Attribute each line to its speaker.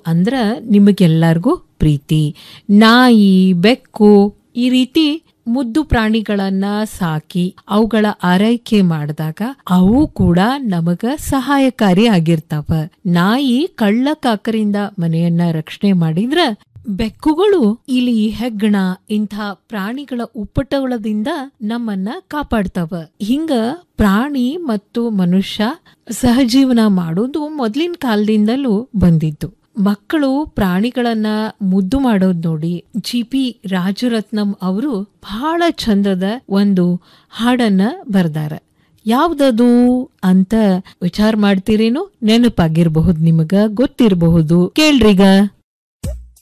Speaker 1: ಅಂದ್ರ ನಿಮಗೆಲ್ಲರಿಗೂ ಪ್ರೀತಿ ನಾಯಿ ಬೆಕ್ಕು ಈ ರೀತಿ ಮುದ್ದು ಪ್ರಾಣಿಗಳನ್ನ ಸಾಕಿ ಅವುಗಳ ಆರೈಕೆ ಮಾಡಿದಾಗ ಅವು ಕೂಡ ನಮಗ ಸಹಾಯಕಾರಿ ಆಗಿರ್ತಾವ ನಾಯಿ ಕಳ್ಳ ಕಾಕರಿಂದ ಮನೆಯನ್ನ ರಕ್ಷಣೆ ಮಾಡಿದ್ರ ಬೆಕ್ಕುಗಳು ಇಲಿ ಹೆಗ್ಗಣ ಇಂಥ ಪ್ರಾಣಿಗಳ ಉಪ್ಪಟಗಳದಿಂದ ನಮ್ಮನ್ನ ಕಾಪಾಡ್ತಾವ ಹಿಂಗ ಪ್ರಾಣಿ ಮತ್ತು ಮನುಷ್ಯ ಸಹಜೀವನ ಮಾಡೋದು ಮೊದ್ಲಿನ ಕಾಲದಿಂದಲೂ ಬಂದಿದ್ದು ಮಕ್ಕಳು ಪ್ರಾಣಿಗಳನ್ನ ಮುದ್ದು ಮಾಡೋದ್ ನೋಡಿ ಜಿ ಪಿ ರಾಜರತ್ನಂ ಅವರು ಬಹಳ ಚಂದದ ಒಂದು ಹಾಡನ್ನ ಬರ್ದಾರ ಯಾವ್ದದು ಅಂತ ವಿಚಾರ ಮಾಡ್ತೀರೇನು ನೆನಪಾಗಿರ್ಬಹುದು ನಿಮಗ ಗೊತ್ತಿರಬಹುದು ಕೇಳ್ರಿಗ